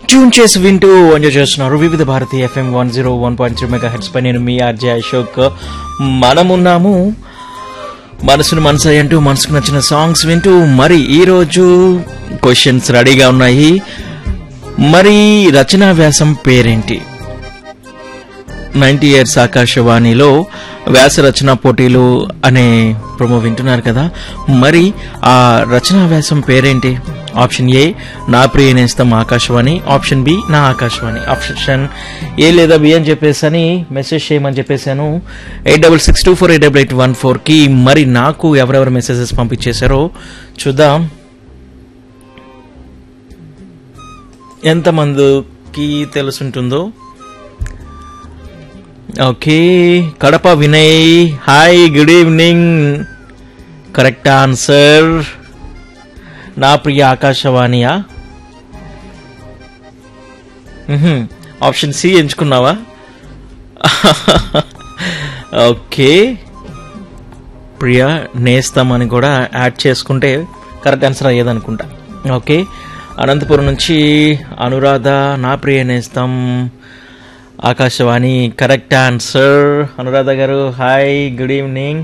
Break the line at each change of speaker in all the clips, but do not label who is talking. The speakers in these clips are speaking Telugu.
ట్యూన్ చేసి వింటూ ఎంజాయ్ చేస్తున్నారు Vividh Bharati FM one zero one point three megahertz పై నేను మీ ఆర్జే అశోక్ మనమున్నాము మనసును మనసు అంటూ మనసుకు నచ్చిన సాంగ్స్ వింటూ మరి ఈరోజు క్వశ్చన్స్ రెడీగా ఉన్నాయి మరి రచనా వ్యాసం పేరేంటి నైన్టీ ఇయర్స్ ఆకాశవాణిలో వ్యాస రచన పోటీలు అనే ప్రొమో వింటున్నారు కదా మరి ఆ రచనా వ్యాసం పేరేంటి ఆప్షన్ ఏ నా ప్రియ నేస్తం ఆకాశవాణి ఆప్షన్ బి నా ఆకాశవాణి ఆప్షన్ ఏ లేదా బి అని చెప్పేసి అని మెసేజ్ చేయమని చెప్పేశాను eight double six two four eight double eight one four కి మరి నాకు ఎవరెవరు మెసేజెస్ పంపించేశారో చూద్దాం ఎంతమందికి తెలుసుంటుందో okay Kadapa Vinay hi good evening correct answer నా ప్రియ ఆకాశవాణియా మ్హూ. ఆప్షన్ సి ఎంచుకున్నావా ఓకే ప్రియ నేస్తామని కూడా యాడ్ చేసుకుంటే కరెక్ట్ ఆన్సర్ అయ్యేదనుకుంటా ఓకే అనంతపురం నుంచి అనురాధ నా ప్రియ నేస్తాం ఆకాశవాణి కరెక్ట్ ఆన్సర్ అనురాధ గారు hi good evening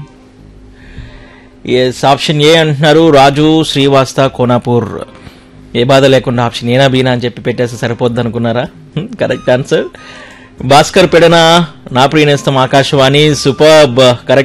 yes option A అంటున్నారు రాజు శ్రీవాస్త కోనాపూర్ ఏ బాధ లేకుండా ఆప్షన్ ఏనా బీనా అని చెప్పి పెట్టేస్తే సరిపోద్ది అనుకున్నారా కరెక్ట్ ఆన్సర్ భాస్కర్ పెడన నా ప్రియనేస్తం ఆకాశవాణి సూపర్ కరెక్ట్